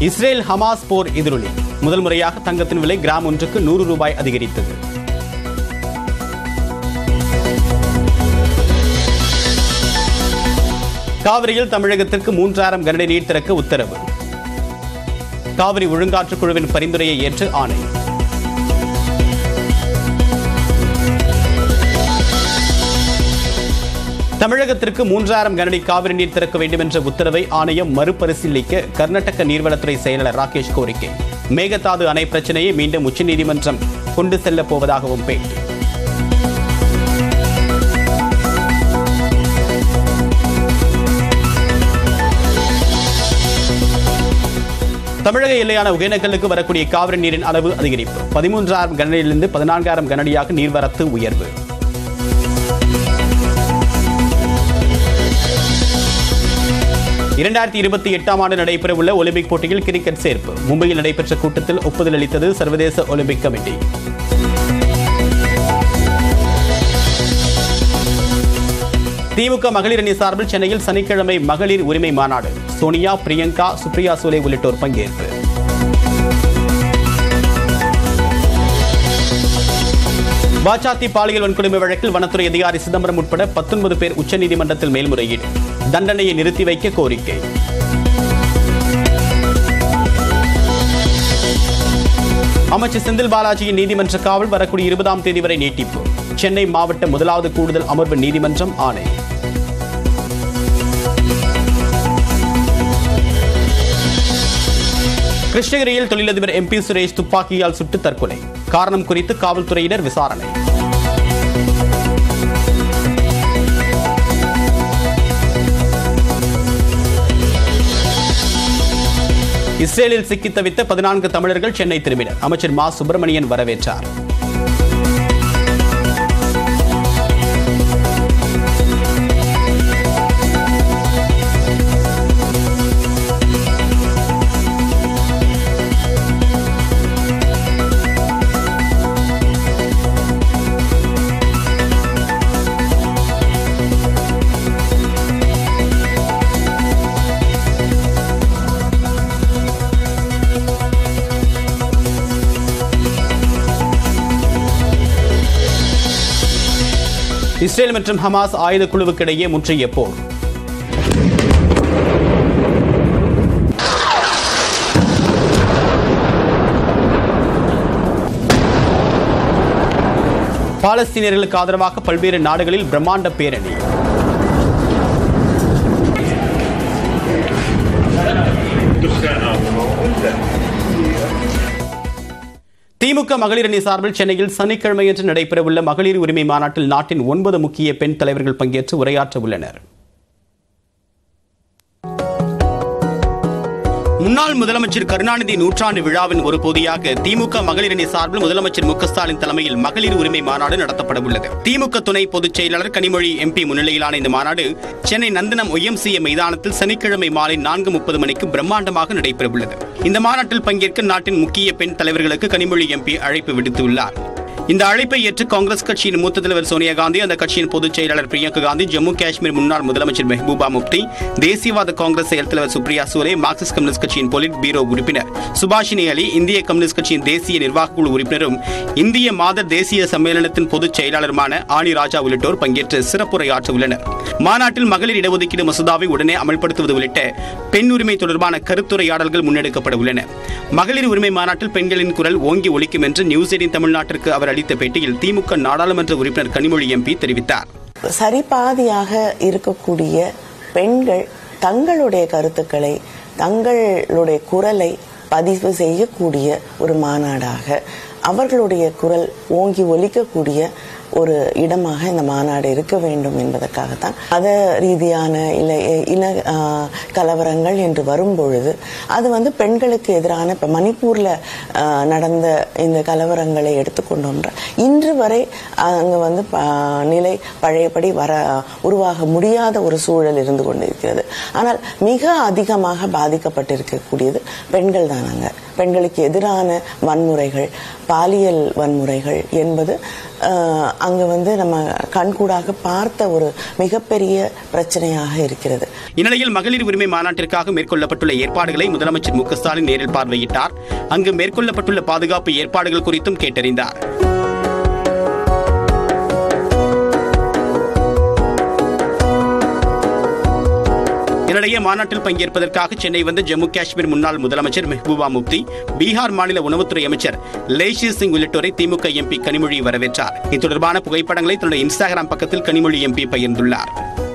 Israel Hamas போர் எதிரொலி முதல் முறையாக தங்கத்தின் விலை கிராம் ஒன்றுக்கு நூறு ரூபாய் அதிகரித்தது காவிரியில் தமிழகத்திற்கு மூன்றாயிரம் கனடி நீர் திறக்க உத்தரவு காவிரி ஒழுங்காற்று குழுவின் பரிந்துரையை ஏற்று ஆணை தமிழகத்திற்கு மூன்றாயிரம் கனடி காவிரி நீர் திறக்க வேண்டும் என்ற உத்தரவை ஆணையம் மறுபரிசீலிக்க கர்நாடக நீர்வளத்துறை செயலாளர் ராகேஷ் கோரிக்கை மேகதாது அணை பிரச்சனையை மீண்டும் உச்சநீதிமன்றம் கொண்டு செல்லப் போவதாகவும் பேட்டி தமிழக எல்லையான ஒகேனக்கலுக்கு வரக்கூடிய காவிரி நீரின் அளவு அதிகரிப்பு பதிமூன்றாயிரம் கனடியிலிருந்து பதினான்காயிரம் கனடியாக நீர்வரத்து உயர்வு இரண்டாயிரத்தி இருபத்தி எட்டாம் ஆண்டு நடைபெறவுள்ள ஒலிம்பிக் போட்டியில் கிரிக்கெட் சேர்ப்பு மும்பையில் நடைபெற்ற கூட்டத்தில் ஒப்புதல் அளித்தது சர்வதேச ஒலிம்பிக் கமிட்டி திமுக மகளிர் அணி சார்பில் சென்னையில் சனிக்கிழமை மகளிர் உரிமை மாநாடு சோனியா பிரியங்கா சுப்ரியா சூலே உள்ளிட்டோர் பங்கேற்பு வாச்சாத்தி பாலியல் வன்கொடுமை வழக்கில் வனத்துறை அதிகாரி சிதம்பரம் உட்பட பத்தொன்பது பேர் உச்சநீதிமன்றத்தில் மேல்முறையீடு தண்டனையை நிறுத்தி வைக்க கோரிக்கை அமைச்சர் செந்தில் பாலாஜியின் நீதிமன்ற காவல் வரக்கூடிய இருபதாம் தேதி வரை நீட்டிப்பு சென்னை மாவட்ட முதலாவது கூடுதல் அமர்வு நீதிமன்றம் ஆணை கிருஷ்ணகிரியில் தொழிலதிபர் எம்பி சுரேஷ் துப்பாக்கியால் சுட்டு தற்கொலை காரணம் குறித்து காவல்துறையினர் விசாரணை இஸ்ரேலில் சிக்கித் தவித்த பதினான்கு தமிழர்கள் சென்னை திரும்பினர் அமைச்சர் மா சுப்பிரமணியன் வரவேற்றார் இஸ்ரேல் மற்றும் ஹமாஸ் ஆயுத குழுவுக்கிடையே முற்றிய போர் பாலஸ்தீனியர்களுக்கு ஆதரவாக பல்வேறு நாடுகளில் பிரம்மாண்ட பேரணி திமுக மகளிர் அணி சார்பில் சென்னையில் சனிக்கிழமையன்று நடைபெறவுள்ள மகளிர் உரிமை மாநாட்டில் நாட்டின் ஒன்பது முக்கிய பெண் தலைவர்கள் பங்கேற்று உரையாற்ற உள்ளனர் முன்னாள் முதலமைச்சர் கருணாநிதி நூற்றாண்டு விழாவின் ஒரு பகுதியாக திமுக மகளிர் அணி சார்பில் முதலமைச்சர் மு க ஸ்டாலின் தலைமையில் மகளிர் உரிமை மாநாடு நடத்தப்பட உள்ளது திமுக துணை பொதுச் செயலாளர் கனிமொழி எம்பி முன்னிலையிலான இந்த மாநாடு சென்னை நந்தனம் ஒய்எம்சிஏ மைதானத்தில் சனிக்கிழமை மாலை நான்கு முப்பது மணிக்கு பிரம்மாண்டமாக நடைபெறவுள்ளது இந்த மாநாட்டில் பங்கேற்க நாட்டின் முக்கிய பெண் தலைவர்களுக்கு கனிமொழி எம்பி அழைப்பு விடுத்துள்ளார் இந்த அழைப்பை ஏற்று காங்கிரஸ் கட்சியின் மூத்த தலைவர் சோனியா காந்தி அந்த கட்சியின் பொதுச் செயலாளர் பிரியங்கா காந்தி ஜம்மு காஷ்மீர் முன்னாள் முதலமைச்சர் மெஹபூபா முப்தி தேசியவாத காங்கிரஸ் செயல் தலைவர் சுப்ரியா சூலே மார்க்சிஸ்ட் கம்யூனிஸ்ட் கட்சியின் பொலிட் பீரோ உறுப்பினர் சுபாஷினி அலி இந்திய கம்யூனிஸ்ட் கட்சியின் தேசிய நிர்வாக குழு உறுப்பினரும் இந்திய மாதர் தேசிய சம்மேளனத்தின் பொதுச் செயலாளருமான ஆனி ராஜா உள்ளிட்டோர் பங்கேற்று சிறப்புரையாற்ற உள்ளனர் மாநாட்டில் மகளிர் இடஒதுக்கீடு மசோதாவை உடனே அமல்படுத்துவது உள்ளிட்ட பெண் உரிமை தொடர்பான கருத்துரையாடல்கள் முன்னெடுக்கப்பட உள்ளன மகளிர் உரிமை மாநாட்டில் பெண்களின் குரல் ஓங்கி ஒலிக்கும் என்று நியூஸ் எயிட்டின் தமிழ்நாட்டிற்கு அவர் அளித்த பேட்டியில் திமுக நாடாளுமன்ற உறுப்பினர் கனிமொழி எம்பி தெரிவித்தார் சரிபாதியாக இருக்கக்கூடிய பெண்கள் தங்களுடைய கருத்துக்களை தங்களுடைய குரலை பதிவு செய்யக்கூடிய ஒரு மாநாடாக அவர்களுடைய குரல் ஓங்கி ஒலிக்கக்கூடிய ஒரு இடமாக இந்த மாநாடு இருக்க வேண்டும் என்பதற்காகத்தான் மத ரீதியான இல்லை இன ஆ, கலவரங்கள் என்று வரும்பொழுது அது வந்து பெண்களுக்கு எதிரான இப்போ மணிப்பூரில் நடந்த இந்த கலவரங்களை எடுத்துக்கொண்டோம்ன்ற இன்று வரை அங்கே வந்து ப- நிலை பழையபடி வர உருவாக முடியாத ஒரு சூழல் இருந்து கொண்டிருக்கிறது ஆனால் மிக அதிகமாக பாதிக்கப்பட்டிருக்கக்கூடியது பெண்கள் தான் அங்கே பெண்களுக்கு எதிரான வன்முறைகள் பாலியல் வன்முறைகள் என்பது அஹ், அங்க வந்து நம்ம கண்கூடாக பார்த்த ஒரு மிகப்பெரிய பிரச்சனையாக இருக்கிறது இந்நிலையில் மகளிர் உரிமை மாநாட்டிற்காக மேற்கொள்ளப்பட்டுள்ள ஏற்பாடுகளை முதலமைச்சர் மு க ஸ்டாலின் நேரில் பார்வையிட்டார் அங்கு மேற்கொள்ளப்பட்டுள்ள பாதுகாப்பு ஏற்பாடுகள் குறித்தும் கேட்டறிந்தார் இதனிடையே மாநாட்டில் பங்கேற்பதற்காக சென்னை வந்த ஜம்மு காஷ்மீர் முன்னாள் முதலமைச்சர் மெஹபூபா முப்தி பீகார் மாநில உணவுத்துறை அமைச்சர் லேஷி சிங் உள்ளிட்டோரை திமுக எம்பி கனிமொழி வரவேற்றார் இது தொடர்பான புகைப்படங்களை தன்னுடைய இன்ஸ்டாகிராம் பக்கத்தில் கனிமொழி எம்பி பகிர்ந்துள்ளார்